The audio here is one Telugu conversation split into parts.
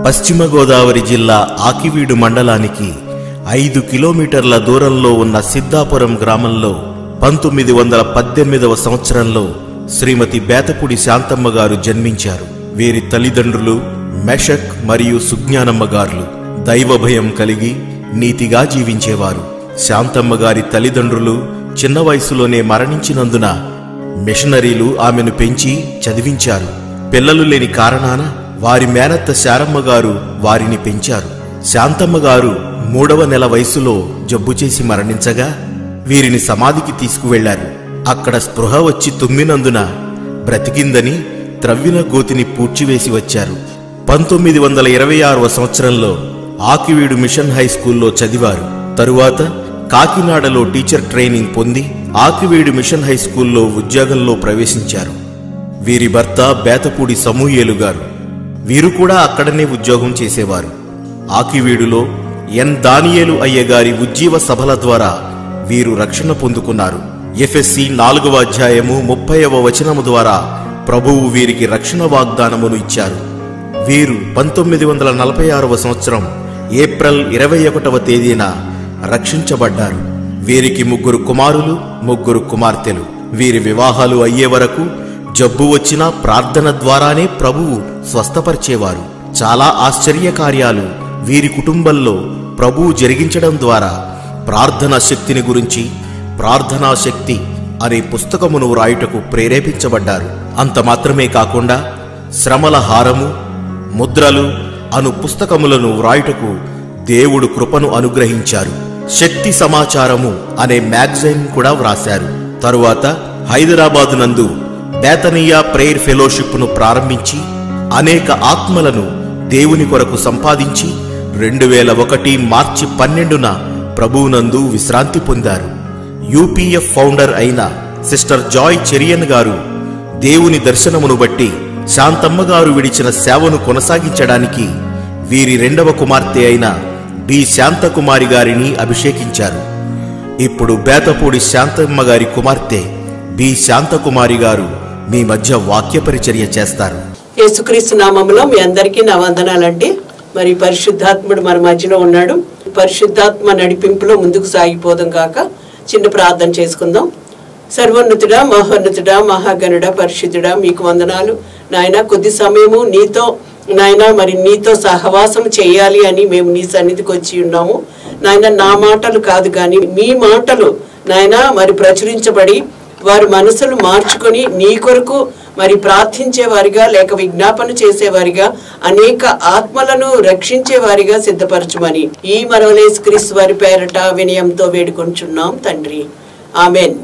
పశ్చిమ గోదావరి జిల్లా ఆకివీడు మండలానికి ఐదు కిలోమీటర్ల దూరంలో ఉన్న సిద్ధాపురం గ్రామంలో పంతొమ్మిది వందల పద్దెనిమిదవ సంవత్సరంలో శ్రీమతి బేతపూడి శాంతమ్మ గారు జన్మించారు వీరి తల్లిదండ్రులు మెషక్ మరియు సుజ్ఞానమ్మ గారులు దైవభయం కలిగి నీతిగా జీవించేవారు శాంతమ్మ గారి తల్లిదండ్రులు చిన్న వయసులోనే మరణించినందున మిషనరీలు ఆమెను పెంచి చదివించారు పిల్లలు లేని కారణాన వారి మేనత్త శారమ్మ గారు వారిని పెంచారు శాంతమ్మ గారు మూడవ నెల వయసులో జబ్బు చేసి మరణించగా వీరిని సమాధికి తీసుకువెళ్లారు అక్కడ స్పృహ వచ్చి తుమ్మినందున బ్రతికిందని త్రవ్విన గోతిని పూడ్చివేసి వచ్చారు పంతొమ్మిది వందల ఇరవై ఆరవ సంవత్సరంలో ఆకివీడు మిషన్ హై స్కూల్లో చదివారు తరువాత కాకినాడలో టీచర్ ట్రైనింగ్ పొంది ఆకివీడు మిషన్ హై స్కూల్లో ఉద్యోగంలో ప్రవేశించారు వీరి భర్త బేతపూడి సమూయేలు గారు వీరు కూడా అక్కడనే ఉద్యోగం చేసేవారు ఆకివీడులో ఎన్ దానియేలు అయ్య గారి ఉజ్జీవ సభల ద్వారా వీరు రక్షణ పొందుకున్నారు ఎఫ్ఎస్సి నాలుగవ అధ్యాయము ముప్పైవ వచనము ద్వారా ప్రభువు వీరికి రక్షణ వాగ్దానమును ఇచ్చారు వీరు పంతొమ్మిది వందల నలభై ఆరవ సంవత్సరం ఏప్రిల్ ఇరవై ఒకటవ తేదీన రక్షించబడ్డారు వీరికి ముగ్గురు కుమారులు ముగ్గురు కుమార్తెలు వీరి వివాహాలు అయ్యే వరకు జబ్బు వచ్చినా ప్రార్థన ద్వారానే ప్రభువు స్వస్థపరిచేవారు చాలా ఆశ్చర్య కార్యాలు వీరి కుటుంబంలో ప్రభువు జరిగించడం ద్వారా ప్రార్థనా శక్తిని గురించి ప్రార్థనా శక్తి అనే పుస్తకమును వ్రాయుటకు ప్రేరేపించబడ్డారు అంత మాత్రమే కాకుండా శ్రమల హారము ముద్రలు అను పుస్తకములను వ్రాయుటకు దేవుడు కృపను అనుగ్రహించారు శక్తి సమాచారము అనే మ్యాగజైన్ కూడా వ్రాశారు తరువాత హైదరాబాదు నందు బేతనీయ ప్రేయర్ ఫెలోషిప్ను ప్రారంభించి అనేక ఆత్మలను దేవుని కొరకు సంపాదించి రెండు వేల ఒకటి మార్చి పన్నెండున ప్రభువునందు విశ్రాంతి పొందారు యూపీఎఫ్ ఫౌండర్ అయిన సిస్టర్ జాయ్ చెరియన్ గారు దేవుని దర్శనమును బట్టి శాంతమ్మ గారు విడిచిన సేవను కొనసాగించడానికి వీరి రెండవ కుమార్తె అయిన బి శాంతకుమారి గారిని అభిషేకించారు ఇప్పుడు బేతపూడి శాంతమ్మ గారి కుమార్తె బి శాంతకుమారి గారు మీ మధ్య వాక్య పరిచర్య చేస్తారు యేసుక్రీస్తు నామంలో మీ అందరికీ నా వందనాలండి మరి పరిశుద్ధాత్ముడు మన మధ్యలో ఉన్నాడు పరిశుద్ధాత్మ నడిపింపులో ముందుకు సాగిపోదాం కాక చిన్న ప్రార్థన చేసుకుందాం సర్వోన్నతుడా మహోన్నతుడా మహాగణుడా పరిశుద్ధుడా మీకు వందనాలు నాయన కొద్ది సమయము నీతో నాయన మరి నీతో సహవాసం చేయాలి అని మేము నీ సన్నిధికి వచ్చి ఉన్నాము నాయన నా మాటలు కాదు కానీ మీ మాటలు నాయన మరి ప్రచురించబడి వారి మనసులు మార్చుకొని నీ కొరకు మరి ప్రార్థించేవారిగా లేక విజ్ఞాపన చేసేవారిగా అనేక ఆత్మలను రక్షించేవారిగా సిద్ధపరచమని ఈ మరవలేస్ క్రీస్తు వారి పేరట వినయంతో వేడుకొంచున్నాం తండ్రి ఆమెన్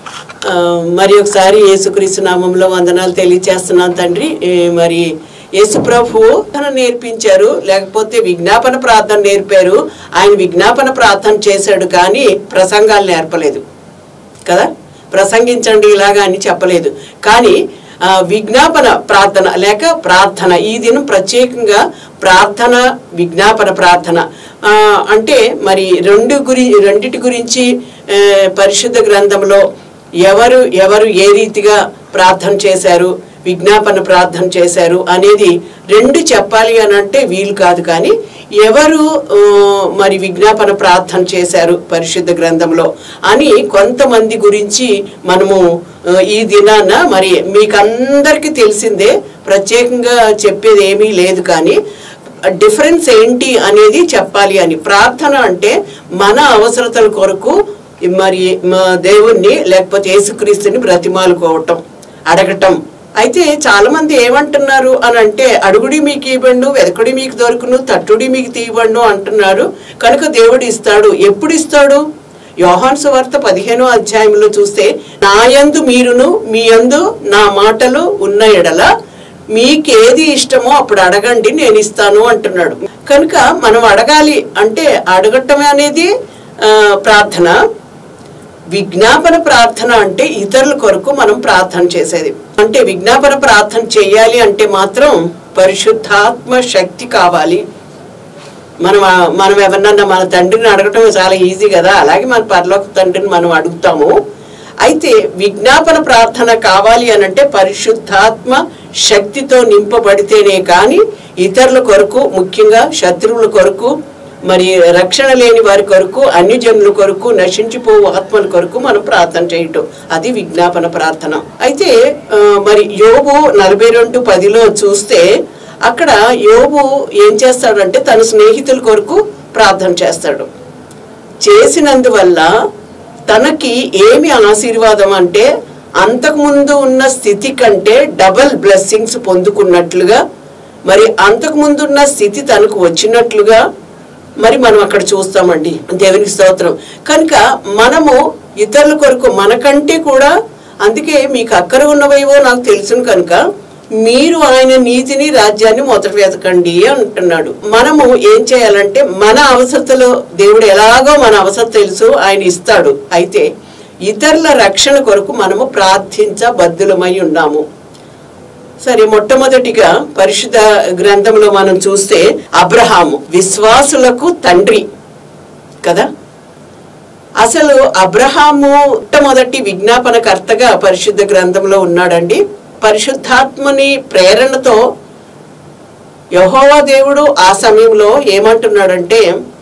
ఆ, మరి ఒకసారి యేసుక్రీస్తు నామంలో వందనాలు తెలియచేస్తున్నాం తండ్రి ఏ, మరి యేసు ప్రభువు తన నేర్పించారు లేకపోతే విజ్ఞాపన ప్రార్థన నేర్పారు ఆయన విజ్ఞాపన ప్రార్థన చేశాడు కానీ ప్రసంగాలు నేర్పలేదు కదా ప్రసంగించండి ఇలాగా అని చెప్పలేదు కానీ ఆ, విజ్ఞాపన ప్రార్థన లేక ప్రార్థన ఈ దినం ప్రత్యేకంగా ప్రార్థన విజ్ఞాపన ప్రార్థన ఆ, అంటే మరి రెండు గురి రెండిటి గురించి ఆ, పరిశుద్ధ గ్రంథంలో ఎవరు ఎవరు ఏ రీతిగా ప్రార్థన చేశారు విజ్ఞాపన ప్రార్థన చేశారు అనేది రెండు చెప్పాలి అని అంటే వీలు కాదు కానీ ఎవరు ఆ, మరి విజ్ఞాపన ప్రార్థన చేశారు పరిశుద్ధ గ్రంథంలో అని కొంతమంది గురించి మనము ఆ, ఈ దినాన మరి మీకందరికీ తెలిసిందే ప్రత్యేకంగా చెప్పేది ఏమీ లేదు కానీ డిఫరెన్స్ ఏంటి అనేది చెప్పాలి అని ప్రార్థన అంటే మన అవసరతల కొరకు మరి మా దేవుణ్ణి లేకపోతే యేసుక్రీస్తుని బ్రతిమాలుకోవటం అడగటం అయితే చాలా మంది ఏమంటున్నారు అని అంటే అడుగుడి మీకు ఇవ్వండు వెదకుడి మీకు దొరుకును తట్టుడి మీకు తీయబండు అంటున్నారు కనుక దేవుడు ఇస్తాడు ఎప్పుడు ఇస్తాడు యోహాన్ సువార్త పదిహేనో అధ్యాయంలో చూస్తే నా యందు మీరును మీ యందు నా మాటలు ఉన్న ఎడల మీకేది ఇష్టమో అప్పుడు అడగండి నేను ఇస్తాను అంటున్నాడు కనుక మనం అడగాలి అంటే అడగటం అనేది ఆ, ప్రార్థన విజ్ఞాపన ప్రార్థన అంటే ఇతరుల కొరకు మనం ప్రార్థన చేసేది అంటే విజ్ఞాపన ప్రార్థన చేయాలి అంటే మాత్రం పరిశుద్ధాత్మ శక్తి కావాలి మనం ఆ- మనం ఎవరినన్నా మన తండ్రిని అడగటం చాలా ఈజీ కదా అలాగే మన పరలోక తండ్రిని మనం అడుగుతాము అయితే విజ్ఞాపన ప్రార్థన కావాలి అని అంటే పరిశుద్ధాత్మ శక్తితో నింపబడితేనే కానీ ఇతరుల కొరకు ముఖ్యంగా శత్రువుల కొరకు మరి రక్షణ లేని వారి కొరకు అన్ని జనుల కొరకు నశించిపోవు ఆత్మల కొరకు మనం ప్రార్థన చేయటం అది విజ్ఞాపన ప్రార్థన అయితే ఆ, మరి యోబు నలభై రెండు పదిలో చూస్తే అక్కడ యోబు ఏం చేస్తాడంటే తన స్నేహితుల కొరకు ప్రార్థన చేస్తాడు చేసినందువల్ల తనకి ఏమి ఆశీర్వాదం అంటే అంతకుముందు ఉన్న స్థితి కంటే డబల్ బ్లెస్సింగ్స్ పొందుకున్నట్లుగా మరి అంతకుముందు ఉన్న స్థితి తనకు వచ్చినట్లుగా మరి మనం అక్కడ చూస్తామండి దేవునికి స్తోత్రం కనుక మనము ఇతరుల కొరకు మనకంటే కూడా అందుకే మీకు అక్కర ఉన్నవేవో నాకు తెలుసును కనుక మీరు ఆయన నీతిని రాజ్యాన్ని మొదట వెతకండి అంటున్నాడు మనము ఏం చేయాలంటే మన అవసరతలో దేవుడు ఎలాగో మన అవసరం తెలుసు ఆయన ఇస్తాడు అయితే ఇతరుల రక్షణ కొరకు మనము ప్రార్థించబద్ధులమై ఉన్నాము సరే మొట్టమొదటిగా పరిశుద్ధ గ్రంథంలో మనం చూస్తే అబ్రహాము విశ్వాసులకు తండ్రి కదా అసలు అబ్రహాము మొట్టమొదటి విజ్ఞాపనకర్తగా పరిశుద్ధ గ్రంథంలో ఉన్నాడండి పరిశుద్ధాత్మని ప్రేరణతో యహోవా దేవుడు ఆ సమయంలో ఏమంటున్నాడంటే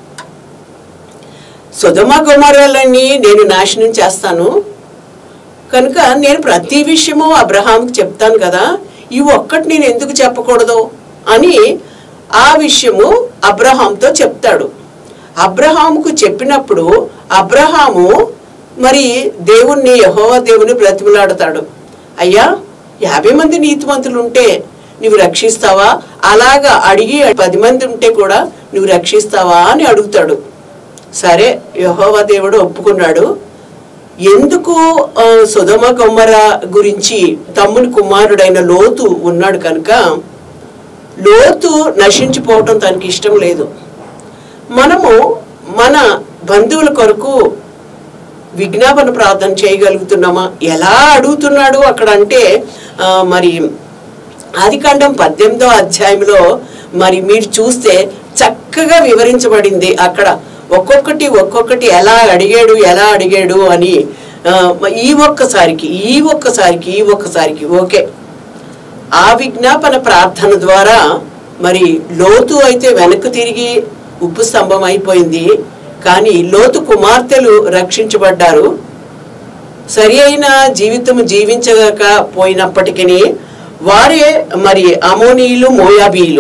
సుధమ గుమరాలని నేను నాశనం చేస్తాను కనుక నేను ప్రతి విషయము అబ్రహాంకి చెప్తాను కదా ఈ ఒక్కటి నేను ఎందుకు చెప్పకూడదు అని ఆ విషయము అబ్రహాంతో చెప్తాడు అబ్రహాముకు చెప్పినప్పుడు అబ్రహాము మరి దేవుణ్ణి యహోవా దేవుని బ్రతిమలాడతాడు అయ్యా యాభై మంది నీతిమంతులు ఉంటే నువ్వు రక్షిస్తావా అలాగా అడిగి పది మంది ఉంటే కూడా నువ్వు రక్షిస్తావా అని అడుగుతాడు సరే యహోవా దేవుడు ఒప్పుకున్నాడు ఎందుకు ఆ, సుధమ కొమ్మర గురించి తమ్ముని కుమారుడైన లోతు ఉన్నాడు కనుక లోతు నశించిపోవటం తనకి ఇష్టం లేదు మనము మన బంధువుల కొరకు విజ్ఞాపన ప్రార్థన చేయగలుగుతున్నామా ఎలా అడుగుతున్నాడు అక్కడ అంటే ఆ, మరి ఆదికాండం పద్దెనిమిదో అధ్యాయంలో మరి మీరు చూస్తే చక్కగా వివరించబడింది అక్కడ ఒక్కొక్కటి ఒక్కొక్కటి ఎలా అడిగాడు ఎలా అడిగాడు అని ఆ, ఈ ఒక్కసారికి ఈ ఒక్కసారికి ఈ ఒక్కసారికి ఓకే ఆ విజ్ఞాపన ప్రార్థన ద్వారా మరి లోతు అయితే వెనక్కు తిరిగి ఉప్పు స్తంభం అయిపోయింది కానీ లోతు కుమార్తెలు రక్షించబడ్డారు సరి అయిన జీవితం జీవించకపోయినప్పటికీ వారే మరి అమోనీయులు మోయాబీలు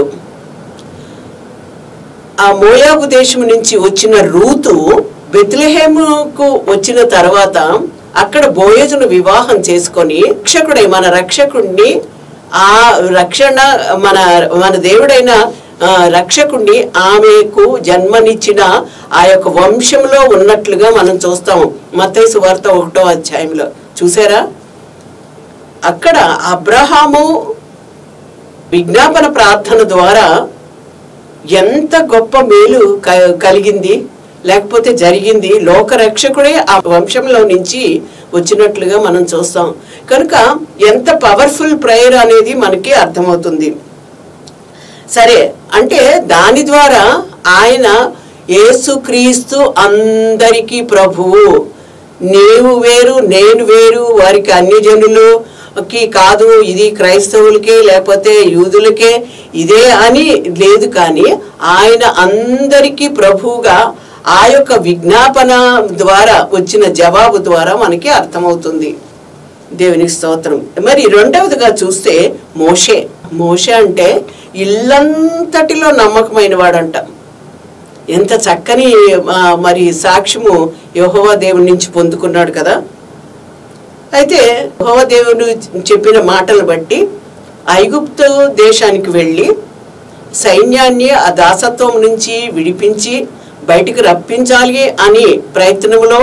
ఆ మోయాబు దేశం నుంచి వచ్చిన రూతు బెత్లెహేముకు వచ్చిన తర్వాత అక్కడ బోయజును వివాహం చేసుకొని రక్షకుడై మన రక్షకుడిని ఆ రక్షణ మన మన దేవుడైన ఆ, రక్షకుడిని ఆమెకు జన్మనిచ్చిన ఆ యొక్క వంశంలో ఉన్నట్లుగా మనం చూస్తాము మత్తయి సువార్త ఒకటో అధ్యాయంలో చూసారా అక్కడ అబ్రహాము విజ్ఞాపన ప్రార్థన ద్వారా ఎంత గొప్ప మేలు క- కలిగింది లేకపోతే జరిగింది లోక రక్షకుడే ఆ వంశంలో నుంచి వచ్చినట్లుగా మనం చూస్తాం కనుక ఎంత పవర్ఫుల్ ప్రేయర్ అనేది మనకి అర్థమవుతుంది సరే అంటే దాని ద్వారా ఆయన యేసుక్రీస్తు అందరికీ ప్రభువు నీవు వేరు నేను వేరు వారికి అన్ని జనులుకి కాదు ఇది క్రైస్తవులకే లేకపోతే యూదులకే ఇదే అని లేదు కానీ ఆయన అందరికీ ప్రభువుగా ఆ యొక్క విజ్ఞాపన ద్వారా వచ్చిన జవాబు ద్వారా మనకి అర్థమవుతుంది దేవునికి స్తోత్రం మరి రెండవదిగా చూస్తే మోషే మోషే అంటే ఇల్లంతటిలో నమ్మకమైన వాడంట ఎంత చక్కని ఆ, మరి సాక్ష్యము యెహోవా దేవుని నుంచి పొందుకున్నాడు కదా అయితే యెహోవా దేవుడు చెప్పిన మాటలు బట్టి ఐగుప్తు దేశానికి వెళ్ళి సైన్యాన్ని ఆ దాసత్వం నుంచి విడిపించి బయటికి రప్పించాలి అని ప్రయత్నంలో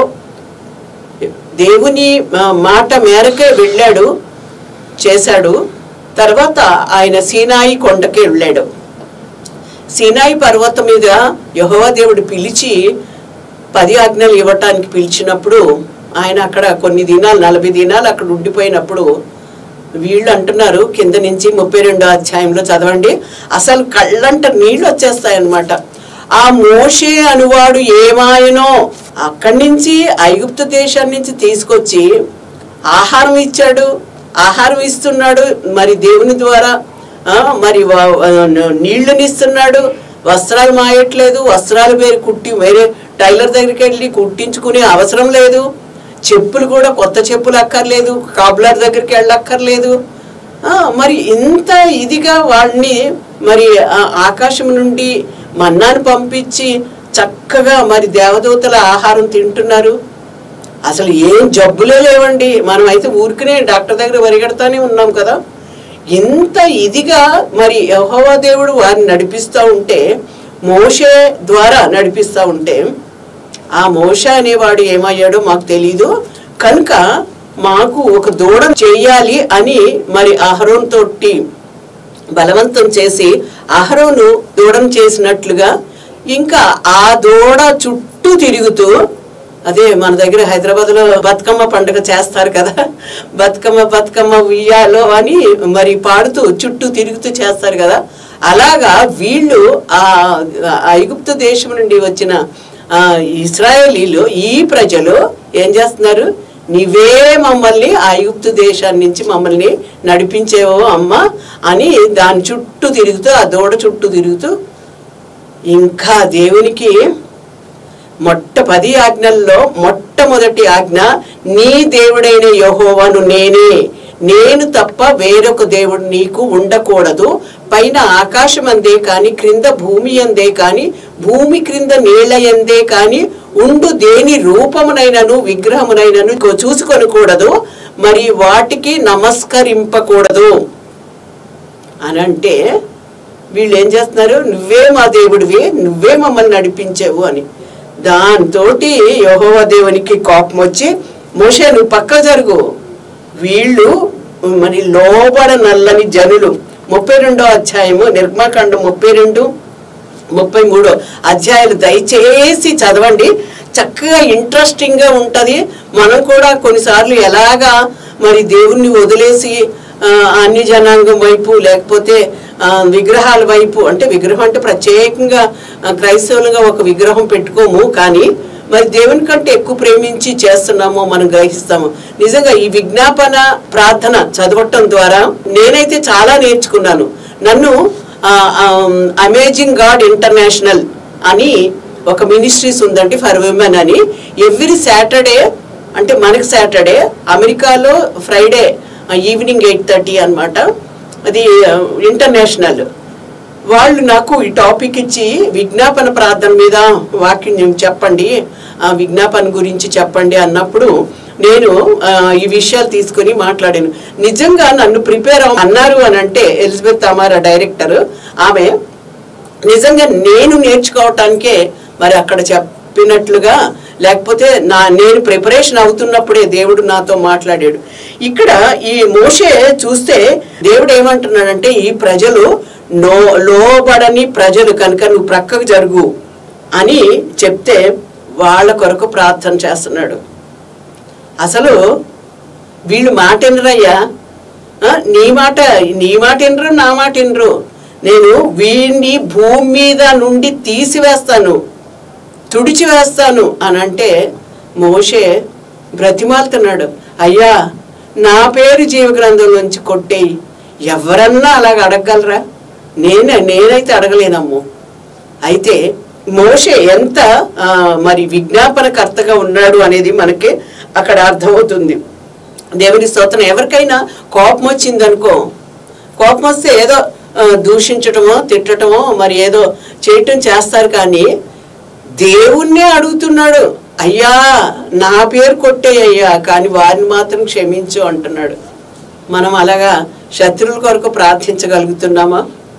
దేవుని ఆ, మాట మేరకే వెళ్ళాడు చేశాడు తర్వాత ఆయన సీనాయి కొండకి వెళ్ళాడు సీనాయి పర్వతం మీద యెహోవా దేవుడు పిలిచి పది ఆజ్ఞలు ఇవ్వటానికి పిలిచినప్పుడు ఆయన అక్కడ కొన్ని దినాలు నలభై దినాలు అక్కడ ఉండిపోయినప్పుడు వీళ్ళు అంటున్నారు కింద నుంచి ముప్పై రెండో అధ్యాయంలో చదవండి అసలు కళ్ళంట నీళ్ళు వచ్చేస్తాయన్నమాట ఆ మోషే అనువాడు ఏమాయనో అక్కడి నుంచి ఐగుప్తు దేశం నుంచి తీసుకొచ్చి ఆహారం ఇచ్చాడు ఆహారం ఇస్తున్నాడు మరి దేవుని ద్వారా ఆ, మరి వ- వ- నీళ్లునిస్తున్నాడు వస్త్రాలు మాయట్లేదు వస్త్రాలు వేరే కుట్టి వేరే టైలర్ దగ్గరికి వెళ్ళి కుట్టించుకునే అవసరం లేదు చెప్పులు కూడా కొత్త చెప్పులు అక్కర్లేదు కాబ్లర్ దగ్గరికి వెళ్ళక్కర్లేదు ఆ, మరి ఇంత ఇదిగా వాడిని మరి ఆ ఆకాశం నుండి మన్నాను పంపించి చక్కగా మరి దేవదూతల ఆహారం తింటున్నారు అసలు ఏం జబ్బులే లేవండి మనం అయితే ఊరికనే డాక్టర్ దగ్గర పరిగెడతానే ఉన్నాం కదా ఇంత ఇదిగా మరి యెహోవా దేవుడు వారిని నడిపిస్తూ ఉంటే మోషే ద్వారా నడిపిస్తూ ఉంటే ఆ మోష అనేవాడు ఏమయ్యాడో మాకు తెలీదు కనుక మాకు ఒక దూడ చేయాలి అని మరి అహరోన్ తోటి బలవంతం చేసి అహరోను దూడం చేసినట్లుగా ఇంకా ఆ దూడ చుట్టూ తిరుగుతూ అదే మన దగ్గర హైదరాబాద్ లో బతుకమ్మ పండుగ చేస్తారు కదా బతుకమ్మ బతుకమ్మ ఉయ్యాలో అని మరి పాడుతూ చుట్టూ తిరుగుతూ చేస్తారు కదా అలాగా వీళ్ళు ఆ ఆ ఐగుప్తు దేశం నుండి వచ్చిన ఆ ఇస్రాయేలీలు ఈ ప్రజలు ఏం చేస్తున్నారు నీవే మమ్మల్ని ఆ ఐగుప్తు దేశాన్ని నుంచి మమ్మల్ని నడిపించేవో అమ్మ అని దాని చుట్టూ తిరుగుతూ ఆ దూడ చుట్టూ తిరుగుతూ ఇంకా దేవునికి మొట్ట పది ఆజ్ఞల్లో మొట్టమొదటి ఆజ్ఞ నీ దేవుడైన యెహోవాను నేనే నేను తప్ప వేరొక దేవుడు నీకు ఉండకూడదు పైన ఆకాశం అందే కాని క్రింద భూమి అందే కాని భూమి క్రింద నీళ్ళ ఎందే కాని ఉండు దేని రూపమునైనను విగ్రహమునైనను చూసుకొనకూడదు మరి వాటికి నమస్కరింపకూడదు అని అంటే వీళ్ళు ఏం చేస్తున్నారు నువ్వే మా దేవుడివి నువ్వే మమ్మల్ని నడిపించావు అని దాంతోటి యెహోవా దేవునికి కోపం వచ్చి మోషే నువ్వు పక్క జరుగు వీళ్ళు మరి లోబడ నల్లని జనులు ముప్పై రెండో అధ్యాయము నిర్మాకాండం ముప్పై రెండు ముప్పై మూడో అధ్యాయాలు దయచేసి చదవండి చక్కగా ఇంట్రెస్టింగ్ గా ఉంటది మనం కూడా కొన్నిసార్లు ఎలాగా మరి దేవుణ్ణి వదిలేసి ఆ, అన్ని జనాంగం వైపు లేకపోతే ఆ, విగ్రహాల వైపు అంటే విగ్రహం అంటే ప్రత్యేకంగా ఆ, క్రైస్తవులుగా ఒక విగ్రహం పెట్టుకోము కానీ మరి దేవుని కంటే ఎక్కువ ప్రేమించి చేస్తున్నామో మనం గ్రహిస్తాము నిజంగా ఈ విజ్ఞాపన ప్రార్థన చదవటం ద్వారా నేనైతే చాలా నేర్చుకున్నాను నన్ను అమేజింగ్ గాడ్ ఇంటర్నేషనల్ అని ఒక మినిస్ట్రీస్ ఉందండి ఫర్ విమెన్ అని ఎవ్రీ సాటర్డే అంటే మనకి సాటర్డే అమెరికాలో ఫ్రైడే ఈవినింగ్ ఎయిట్ థర్టీ అనమాట అది ఇంటర్నేషనల్ వాళ్ళు నాకు ఈ టాపిక్ ఇచ్చి విజ్ఞాపన ప్రార్థన మీద వాక్యం చెప్పండి ఆ విజ్ఞాపన గురించి చెప్పండి అన్నప్పుడు నేను ఆ, ఈ విషయాలు తీసుకొని మాట్లాడాను నిజంగా నన్ను ప్రిపేర్ అన్నారు అని అంటే ఎలిజబెత్ అమారా డైరెక్టర్ ఆమె నిజంగా నేను నేర్చుకోవటానికే మరి అక్కడ చెప్పినట్లుగా లేకపోతే నా నేను ప్రిపరేషన్ అవుతున్నప్పుడే దేవుడు నాతో మాట్లాడాడు ఇక్కడ ఈ మోషే చూస్తే దేవుడు ఏమంటున్నాడంటే ఈ ప్రజలు నో లోబడని ప్రజలు కనుక నువ్వు ప్రక్కకు జరుగు అని చెప్తే వాళ్ళ కొరకు ప్రార్థన చేస్తున్నాడు అసలు వీళ్ళు మాట వినరయ్యా ఆ, నీ మాట నీ మాట వినరు నా మాట వినరు నేను వీడిని భూమి మీద నుండి తీసివేస్తాను తుడిచివేస్తాను అని అంటే మోషే బ్రతిమాలుతున్నాడు అయ్యా నా పేరు జీవగ్రంథం నుంచి కొట్టేయి ఎవరన్నా అలాగ అడగగలరా నేనే నేనైతే అడగలేనమ్ము అయితే మోషే ఎంత ఆ, మరి విజ్ఞాపనకర్తగా ఉన్నాడు అనేది మనకి అక్కడ అర్థమవుతుంది దేవుని స్తోత్రం ఎవరికైనా కోపం వచ్చిందనుకో కోపం వస్తే ఏదో ఆ, దూషించటమో తిట్టటమో మరి ఏదో చేయటం చేస్తారు కానీ దేవుణ్ణే అడుగుతున్నాడు అయ్యా నా పేరు కొట్టేయ్యా కానీ వారిని మాత్రం క్షమించు అంటున్నాడు మనం అలాగా శత్రువుల కొరకు ప్రార్థించగలుగుతున్నామా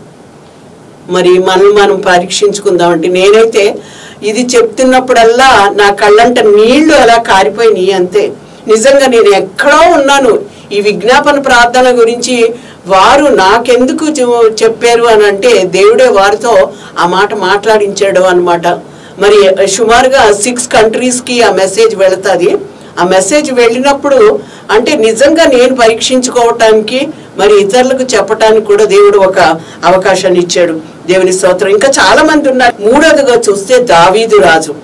మరి మనం మనం పరీక్షించుకుందామంటే నేనైతే ఇది చెప్తున్నప్పుడల్లా నా కళ్ళంట నీళ్లు అలా కారిపోయినాయి అంతే నిజంగా నేను ఎక్కడో ఉన్నాను ఈ విజ్ఞాపన ప్రార్థన గురించి వారు నాకెందుకు చె- చెప్పారు అని అంటే దేవుడే వారితో ఆ మాట మాట్లాడించాడు అన్నమాట మరి సుమారుగా సిక్స్ కంట్రీస్కి ఆ మెసేజ్ వెళుతుంది ఆ మెసేజ్ వెళ్ళినప్పుడు అంటే నిజంగా నేను పరీక్షించుకోవటానికి మరి ఇతరులకు చెప్పటానికి కూడా దేవుడు ఒక అవకాశాన్ని ఇచ్చాడు దేవుని స్తోత్రం ఇంకా చాలా మంది ఉన్నారు మూడోదిగా చూస్తే దావీదు రాజు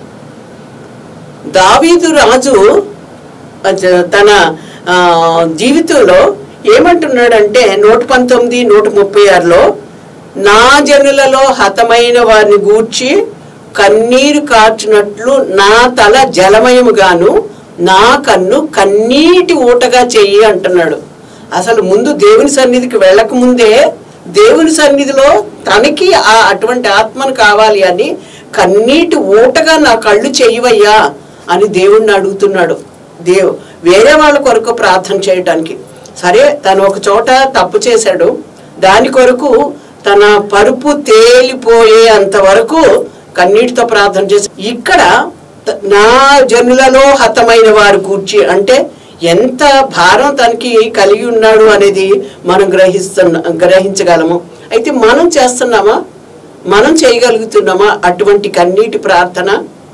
దావీదు రాజు అజ- తన ఆ, జీవితంలో ఏమంటున్నాడంటే నూట పంతొమ్మిది నూట ముప్పై ఆరులో నా జనులలో హతమైన వారిని గూర్చి కన్నీరు కార్చినట్లు నా తల జలమయముగాను నా కన్ను కన్నీటి ఊటగా చెయ్యి అంటున్నాడు అసలు ముందు దేవుని సన్నిధికి వెళ్ళక ముందే దేవుని సన్నిధిలో తనకి ఆ అటువంటి ఆత్మను కావాలి అని కన్నీటి ఊటగా నా కళ్ళు చెయ్యవయ్యా అని దేవుణ్ణి అడుగుతున్నాడు దేవు వేరే వాళ్ళ కొరకు ప్రార్థన చేయటానికి సరే తను ఒక చోట తప్పు చేశాడు దాని కొరకు తన పరుపు తేలిపోయే అంతవరకు కన్నీటితో ప్రార్థన చేసి ఇక్కడ త- నా జనులలో హతమైన వారు కూర్చి అంటే ఎంత భారం తనకి కలిగి ఉన్నాడు అనేది మనం గ్రహిస్తున్న గ్రహించగలము అయితే మనం చేస్తున్నామా మనం చేయగలుగుతున్నామా అటువంటి కన్నీటి ప్రార్థన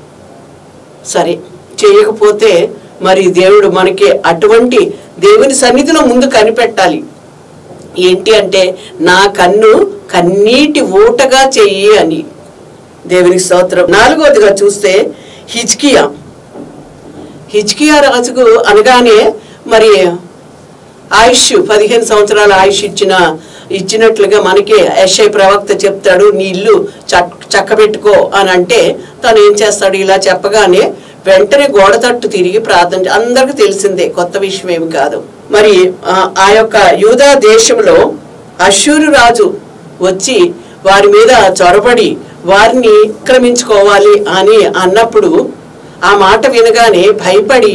సరే చేయకపోతే మరి దేవుడు మనకి అటువంటి దేవుని సన్నిధిలో ముందు కనిపెట్టాలి ఏంటి అంటే నా కన్ను కన్నీటి ఊటగా చెయ్యి అని దేవునికి స్తోత్రం నాలుగవదిగా చూస్తే హిజ్కియా హిజ్కియా రాజుకు అనగానే మరి ఆయుష్ పదిహేను సంవత్సరాల ఆయుష్ ఇచ్చిన ఇచ్చినట్లుగా మనకి యశ్ఐ ప్రవక్త చెప్తాడు నీ ఇల్లు చక్ చక్కబెట్టుకో అని అంటే తను ఏం చేస్తాడు ఇలా చెప్పగానే వెంటనే గోడ తట్టు తిరిగి ప్రార్థన చే- అందరికీ తెలిసిందే కొత్త విషయం ఏమి కాదు మరి ఆ- ఆ యొక్క యూదా దేశంలో అశ్షూరు రాజు వచ్చి వారి మీద చొరబడి వారిని ఆక్రమించుకోవాలి అని అన్నప్పుడు ఆ మాట వినగానే భయపడి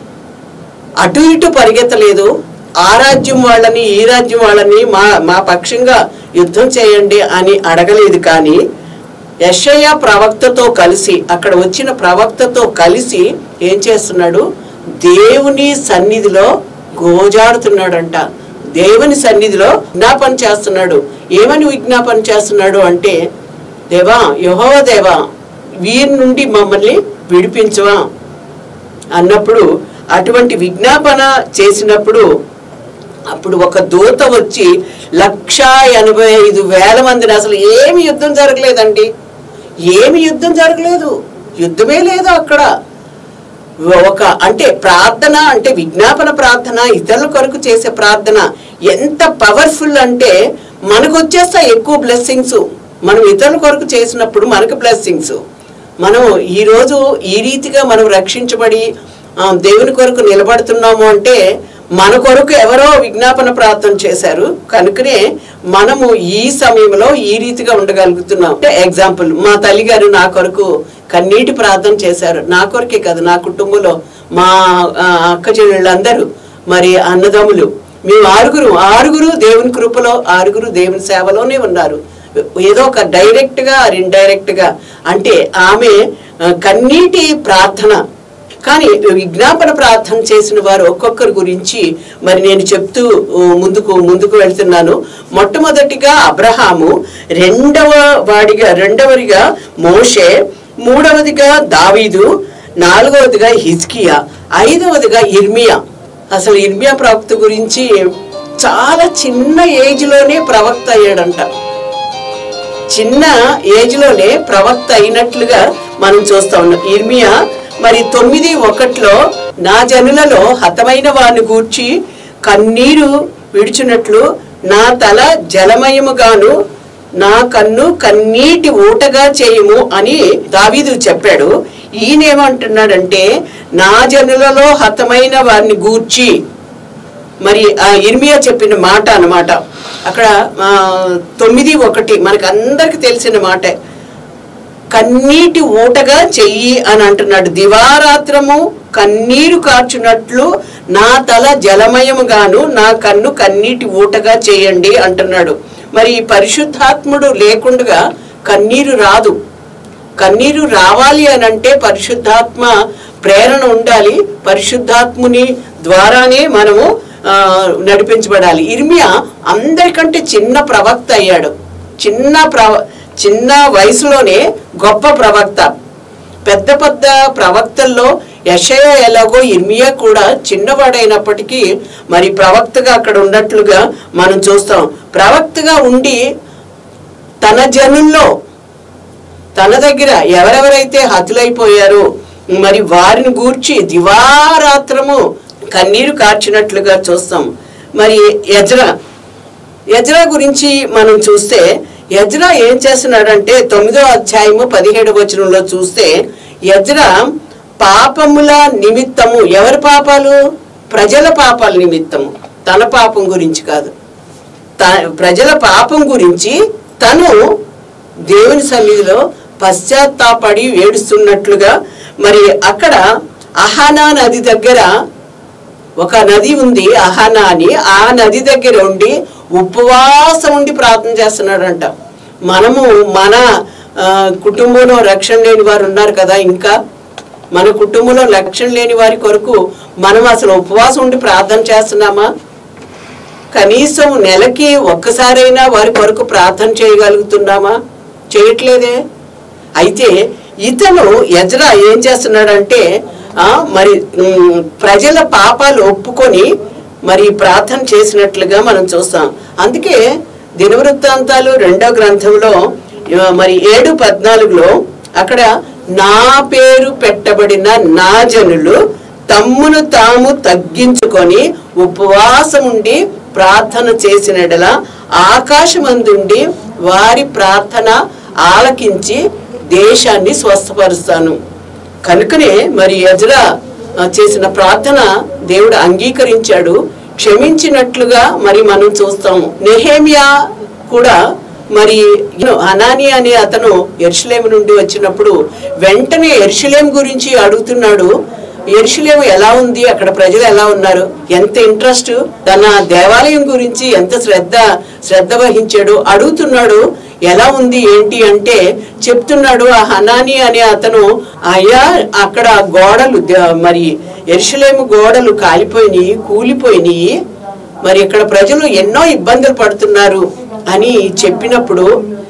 అటు ఇటు పరిగెత్తలేదు ఆ రాజ్యం వాళ్ళని ఈ రాజ్యం వాళ్ళని మా మా పక్షంగా యుద్ధం చేయండి అని అడగలేదు కానీ యషయ ప్రవక్తతో కలిసి అక్కడ వచ్చిన ప్రవక్తతో కలిసి ఏం చేస్తున్నాడు దేవుని సన్నిధిలో గోజాడుతున్నాడంట దేవుని సన్నిధిలో విజ్ఞాపన చేస్తున్నాడు ఏమని విజ్ఞాపన చేస్తున్నాడు అంటే దేవా యహోవ దేవా వీరి నుండి మమ్మల్ని విడిపించవా అన్నప్పుడు అటువంటి విజ్ఞాపన చేసినప్పుడు అప్పుడు ఒక దూత వచ్చి లక్షా ఎనభై ఐదు వేల మందిని అసలు ఏమి యుద్ధం జరగలేదండి ఏమి యుద్ధం జరగలేదు యుద్ధమే లేదు అక్కడ ఒక అంటే ప్రార్థన అంటే విజ్ఞాపన ప్రార్థన ఇతరుల కొరకు చేసే ప్రార్థన ఎంత పవర్ఫుల్ అంటే మనకు వచ్చేస్తాయి ఎక్కువ బ్లెస్సింగ్స్ మనం ఇతరుల కొరకు చేసినప్పుడు మనకు బ్లెస్సింగ్స్ మనం ఈరోజు ఈ రీతిగా మనం రక్షించబడి ఆ, దేవుని కొరకు నిలబడుతున్నాము అంటే మన కొరకు ఎవరో విజ్ఞాపన ప్రార్థన చేశారు కనుకనే మనము ఈ సమయంలో ఈ రీతిగా ఉండగలుగుతున్నాం అంటే ఎగ్జాంపుల్ మా తల్లిగారు నా కొరకు కన్నీటి ప్రార్థన చేశారు నా కొరకే కాదు నా కుటుంబంలో మా ఆ, అక్క చెల్లెళ్ళందరూ మరి అన్నదమ్ములు మేము ఆరుగురు ఆరుగురు దేవుని కృపలో ఆరుగురు దేవుని సేవలోనే ఉన్నారు ఏదో ఒక డైరెక్ట్ గా ఇండైరెక్ట్ గా అంటే ఆమె ఆ, కన్నీటి ప్రార్థన కానీ విజ్ఞాపన ప్రార్థన చేసిన వారు ఒక్కొక్కరి గురించి మరి నేను చెప్తూ ఊ, ముందుకు ముందుకు వెళ్తున్నాను మొట్టమొదటిగా అబ్రహాము రెండవ వాడిగా రెండవదిగా మోషే మూడవదిగా దావీదు నాలుగవదిగా హిజ్కియా ఐదవదిగా ఇర్మియా అసలు ఇర్మియా ప్రవక్త గురించి చాలా చిన్న ఏజ్ లోనే ప్రవక్త అయ్యాడంట చిన్న ఏజ్ లోనే ప్రవక్త అయినట్లుగా మనం చూస్తా ఉన్నాం ఇర్మియా మరి తొమ్మిది ఒకటిలో నా జనులలో హతమైన వారిని గూర్చి కన్నీరు విడిచినట్లు నా తల జలమయముగాను నా కన్ను కన్నీటి ఊటగా చేయము అని దావీదు చెప్పాడు ఈయనేమంటున్నాడంటే నా జనులలో హతమైన వారిని గూర్చి మరి ఆ ఇర్మియా చెప్పిన మాట అన్నమాట అక్కడ ఆ, తొమ్మిది ఒకటి మనకు అందరికి తెలిసిన మాటే కన్నీటి ఊటగా చెయ్యి అని అంటున్నాడు దివారాత్రము కన్నీరు కార్చున్నట్లు నా తల జలమయముగాను నా కన్ను కన్నీటి ఊటగా చేయండి అంటున్నాడు మరి ఈ పరిశుద్ధాత్ముడు లేకుండా కన్నీరు రాదు కన్నీరు రావాలి అని అంటే పరిశుద్ధాత్మ ప్రేరణ ఉండాలి పరిశుద్ధాత్ముని ద్వారానే మనము ఆ, నడిపించబడాలి ఇర్మియా అందరికంటే చిన్న ప్రవక్త అయ్యాడు చిన్న ప్రవ చిన్న వయసులోనే గొప్ప ప్రవక్త పెద్ద పెద్ద ప్రవక్తల్లో యషయ ఎలాగో ఇర్మియా కూడా చిన్నవాడైనప్పటికీ మరి ప్రవక్తగా అక్కడ ఉన్నట్లుగా మనం చూస్తాం ప్రవక్తగా ఉండి తన జనుల్లో తన దగ్గర ఎవరెవరైతే హతులైపోయారో మరి వారిని గూర్చి దివారాత్రము కన్నీరు కార్చినట్లుగా చూస్తాం మరి యజ్రా యజ్రా గురించి మనం చూస్తే యజ్రా ఏం చేస్తున్నాడంటే తొమ్మిదో అధ్యాయము పదిహేడు వచనంలో చూస్తే యజ్రా పాపముల నిమిత్తము ఎవరి పాపాలు ప్రజల పాపాల నిమిత్తము తన పాపం గురించి కాదు త- ప్రజల పాపం గురించి తను దేవుని సన్నిధిలో పశ్చాత్తాపడి ఏడుస్తున్నట్లుగా మరి అక్కడ అహానా నది దగ్గర ఒక నది ఉంది అహానా అని ఆ నది దగ్గర ఉండి ఉపవాసం ఉండి ప్రార్థన చేస్తున్నాడంట మనము మన ఆ, కుటుంబంలో రక్షణ లేని వారు ఉన్నారు కదా ఇంకా మన కుటుంబంలో రక్షణ లేని వారి కొరకు మనం అసలు ఉపవాసం ఉండి ప్రార్థన చేస్తున్నామా కనీసం నెలకి ఒక్కసారైనా వారి కొరకు ప్రార్థన చేయగలుగుతున్నామా చేయట్లేదే అయితే ఇతను ఎజ్రా ఏం చేస్తున్నాడంటే ఆ, మరి ఉమ్, ప్రజల పాపాలు ఒప్పుకొని మరి ప్రార్థన చేసినట్లుగా మనం చూస్తాం అందుకే దినవృత్తాంతాలు రెండో గ్రంథంలో ఆ, మరి ఏడు పద్నాలుగులో అక్కడ నా పేరు పెట్టబడిన నా జనులు తమ్మును తాము తగ్గించుకొని ఉపవాసం ఉండి ప్రార్థన చేసినడల ఆకాశమందుండి వారి ప్రార్థన ఆలకించి దేశాన్ని స్వస్థపరుస్తాను కనుకనే మరి ఎజ్రా ఆ, చేసిన ప్రార్థన దేవుడు అంగీకరించాడు క్షమించినట్లుగా మరి మనం చూస్తాము నెహేమియా కూడా మరి యూనో, హనాని అనే అతను ఎర్షులేము నుండి వచ్చినప్పుడు వెంటనే ఎర్షులేం గురించి అడుగుతున్నాడు ఎర్షులేము ఎలా ఉంది అక్కడ ప్రజలు ఎలా ఉన్నారు ఎంత ఇంట్రెస్ట్ తన దేవాలయం గురించి ఎంత శ్రద్ధ శ్రద్ధ వహించాడు అడుగుతున్నాడు ఎలా ఉంది ఏంటి అంటే చెప్తున్నాడు ఆ హనాని అనే అతను అయ్యా అక్కడ గోడలు ద- మరి ఎరుషలేము గోడలు కాలిపోయినాయి కూలిపోయినాయి మరి ఇక్కడ ప్రజలు ఎన్నో ఇబ్బందులు పడుతున్నారు అని చెప్పినప్పుడు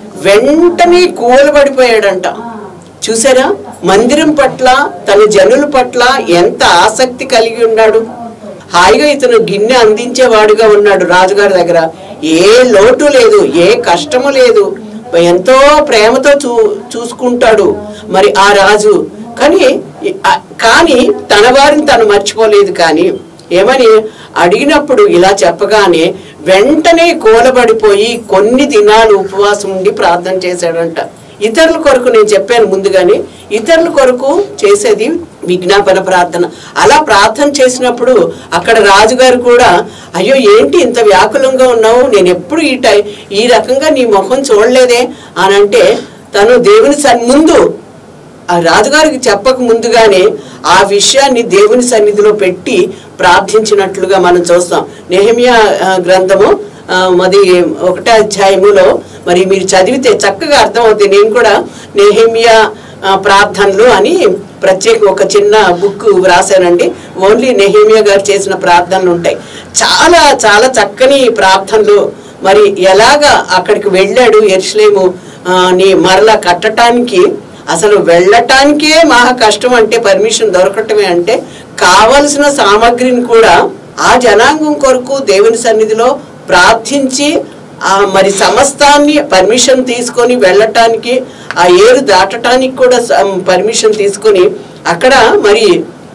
వెంటనే కూలబడిపోయాడంట చూసారా మందిరం పట్ల తన జనుల పట్ల ఎంత ఆసక్తి కలిగి ఉన్నాడు హాయిగా ఇతను గిన్నె అందించేవాడుగా ఉన్నాడు రాజుగారి దగ్గర ఏ లోటు లేదు ఏ కష్టము లేదు ఎంతో ప్రేమతో చూ చూసుకుంటాడు మరి ఆ రాజు కానీ ఆ- కానీ తన వారిని తను మర్చిపోలేదు కానీ ఏమని అడిగినప్పుడు ఇలా చెప్పగానే వెంటనే కూలబడిపోయి కొన్ని దినాలు ఉపవాసం ఉండి ప్రార్థన చేశాడంట ఇతరుల కొరకు నేను చెప్పాను ముందుగానే ఇతరుల కొరకు చేసేది విజ్ఞాపన ప్రార్థన అలా ప్రార్థన చేసినప్పుడు అక్కడ రాజుగారు కూడా అయ్యో ఏంటి ఇంత వ్యాకులంగా ఉన్నావు నేను ఎప్పుడు ఈ టై ఈ రకంగా నీ ముఖం చూడలేదే అని అంటే తను దేవుని సన్ ముందు ఆ రాజుగారికి చెప్పక ముందుగానే ఆ విషయాన్ని దేవుని సన్నిధిలో పెట్టి ప్రార్థించినట్లుగా మనం చూస్తాం నెహమియా ఆ, గ్రంథము ఆ, మరి ఒకటో అధ్యాయములో మరి మీరు చదివితే చక్కగా అర్థమవుతుంది నేను కూడా నెహమియా ఆ, ప్రార్థనలు అని ప్రత్యేక ఒక చిన్న బుక్ వ్రాసానండి ఓన్లీ నెహేమియా గారు చేసిన ప్రార్థనలు ఉంటాయి చాలా చాలా చక్కని ప్రార్థనలు మరి ఎలాగా అక్కడికి వెళ్ళాడు ఎరుసలేము ఆ, ని మరలా కట్టడానికి అసలు వెళ్ళటానికే మహా కష్టం అంటే పర్మిషన్ దొరకటమే అంటే కావలసిన సామాగ్రిని కూడా ఆ జనాంగం కొరకు దేవుని సన్నిధిలో ప్రార్థించి ఆ మరి సమస్తాన్ని పర్మిషన్ తీసుకొని వెళ్ళటానికి ఆ ఏరు దాటటానికి కూడా పర్మిషన్ తీసుకొని అక్కడ మరి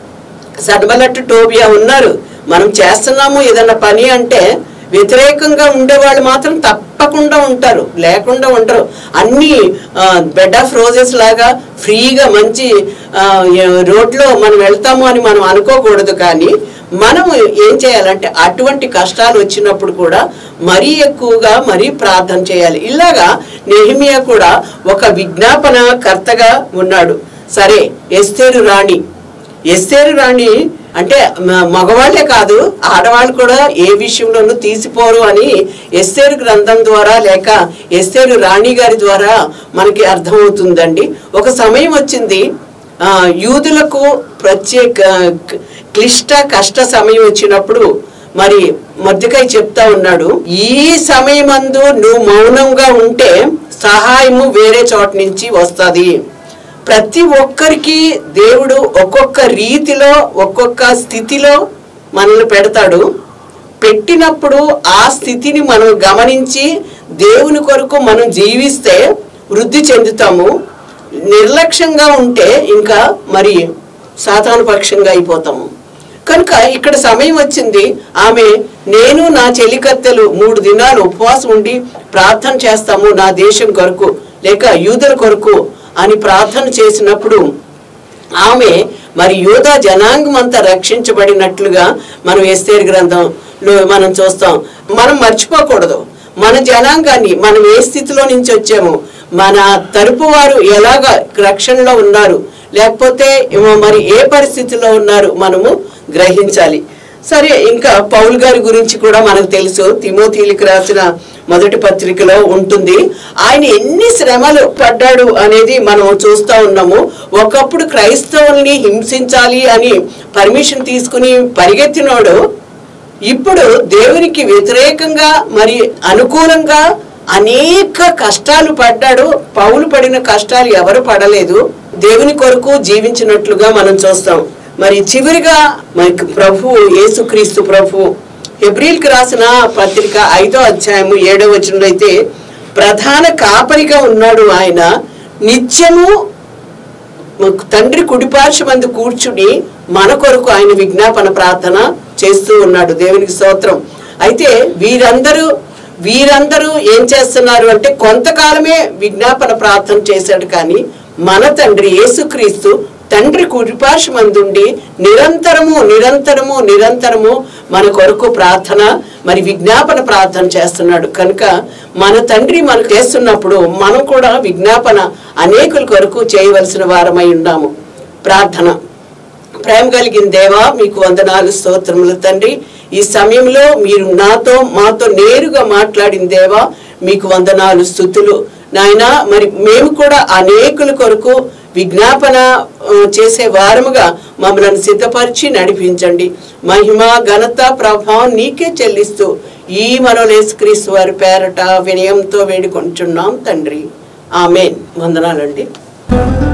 సడ్బలట్టు టోబియా ఉన్నారు మనం చేస్తున్నాము ఏదైనా పని అంటే వ్యతిరేకంగా ఉండేవాళ్ళు మాత్రం తప్పకుండా ఉంటారు లేకుండా ఉండరు అన్ని బెడ్ ఆఫ్ రోజెస్ లాగా ఫ్రీగా మంచి ఆ, ఏ- రోడ్లో మనం వెళ్తాము అని మనం అనుకోకూడదు కానీ మనము ఏం చేయాలంటే అటువంటి కష్టాలు వచ్చినప్పుడు కూడా మరీ ఎక్కువగా మరీ ప్రార్థన చేయాలి ఇలాగా నెహిమియా కూడా ఒక విజ్ఞాపన కర్తగా ఉన్నాడు సరే ఎస్తేరు రాణి ఎస్తేరు రాణి అంటే మ- మగవాళ్లే కాదు ఆడవాళ్ళు కూడా ఏ విషయంలోనూ తీసిపోరు అని ఎస్తేరు గ్రంథం ద్వారా లేక ఎస్తేరు రాణి గారి ద్వారా మనకి అర్థమవుతుందండి ఒక సమయం వచ్చింది ఆ, యూదులకు ప్రత్యేక క- క్లిష్ట కష్ట సమయం వచ్చినప్పుడు మరి మధ్యకై చెప్తా ఉన్నాడు ఈ సమయమందు నువ్వు మౌనంగా ఉంటే సహాయము వేరే చోట నుంచి వస్తుంది ప్రతి ఒక్కరికి దేవుడు ఒక్కొక్క రీతిలో ఒక్కొక్క స్థితిలో మనల్ని పెడతాడు పెట్టినప్పుడు ఆ స్థితిని మనం గమనించి దేవుని కొరకు మనం జీవిస్తే వృద్ధి చెందుతాము నిర్లక్ష్యంగా ఉంటే ఇంకా మరి సాధారణ పక్షంగా అయిపోతాము కనుక ఇక్కడ సమయం వచ్చింది ఆమె నేను నా చెలికత్తెలు మూడు దినాలు ఉపవాసం ఉండి ప్రార్థన చేస్తాము నా దేశం కొరకు లేక యూదుల కొరకు అని ప్రార్థన చేసినప్పుడు ఆమె మరి యూదా జనాంగం అంతా రక్షించబడినట్లుగా మనం ఎస్తేర్ గ్రంథంలో మనం చూస్తాం మనం మర్చిపోకూడదు మన జనాంగాన్ని మనం ఏ స్థితిలో నుంచి వచ్చాము మన తరపు వారు ఎలాగ రక్షణలో ఉన్నారు లేకపోతే ఏమో మరి ఏ పరిస్థితిలో ఉన్నారు మనము గ్రహించాలి సరే ఇంకా పౌల్ గారి గురించి కూడా మనకు తెలుసు తిమోతీలకు రాసిన మొదటి పత్రికలో ఉంటుంది ఆయన ఎన్ని శ్రమలు పడ్డాడు అనేది మనం చూస్తా ఉన్నాము ఒకప్పుడు క్రైస్తవుల్ని హింసించాలి అని పర్మిషన్ తీసుకుని పరిగెత్తినోడు ఇప్పుడు దేవునికి వ్యతిరేకంగా మరి అనుకూలంగా అనేక కష్టాలు పడ్డాడు పౌలు పడిన కష్టాలు ఎవరు పడలేదు దేవుని కొరకు జీవించినట్లుగా మనం చూస్తాం మరి చివరిగా మరి ప్రభు యేసుక్రీస్తు ప్రభు హెబ్రిల్కి రాసిన పత్రిక ఐదో అధ్యాయము ఏడో వచనంలో అయితే ప్రధాన కాపరిగా ఉన్నాడు ఆయన నిత్యము తండ్రి కుడిపార్శ్వమందు కూర్చుని మన కొరకు ఆయన విజ్ఞాపన ప్రార్థన చేస్తూ ఉన్నాడు దేవునికి స్తోత్రం అయితే వీరందరూ వీరందరూ ఏం చేస్తున్నారు అంటే కొంతకాలమే విజ్ఞాపన ప్రార్థన చేశాడు కానీ మన తండ్రి యేసుక్రీస్తు తండ్రి కుడిపార్శ్వమందుండి నిరంతరము నిరంతరము నిరంతరము మన కొరకు ప్రార్థన మరి విజ్ఞాపన ప్రార్థన చేస్తున్నాడు కనుక మన తండ్రి మనకు చేస్తున్నప్పుడు మనం కూడా విజ్ఞాపన అనేకుల కొరకు చేయవలసిన వారమై ఉన్నాము ప్రార్థన ప్రేమ కలిగిన దేవా మీకు వందనాలు స్తోత్రములు తండ్రి ఈ సమయంలో మీరు నాతో మాతో నేరుగా మాట్లాడిన దేవా మీకు వందనాలు స్థుతులు నాయన మరి మేము కూడా అనేకుల కొరకు విజ్ఞాపన ఆ, చేసే వారముగా మమ్మల్ని సిద్ధపరిచి నడిపించండి మహిమ ఘనత ప్రభావం నీకే చెల్లిస్తూ ఈ మనోలేసుక్రీస్తు వారి పేరట వినయంతో వేడుకుంటున్నాం తండ్రి ఆమెన్ వందనాలండి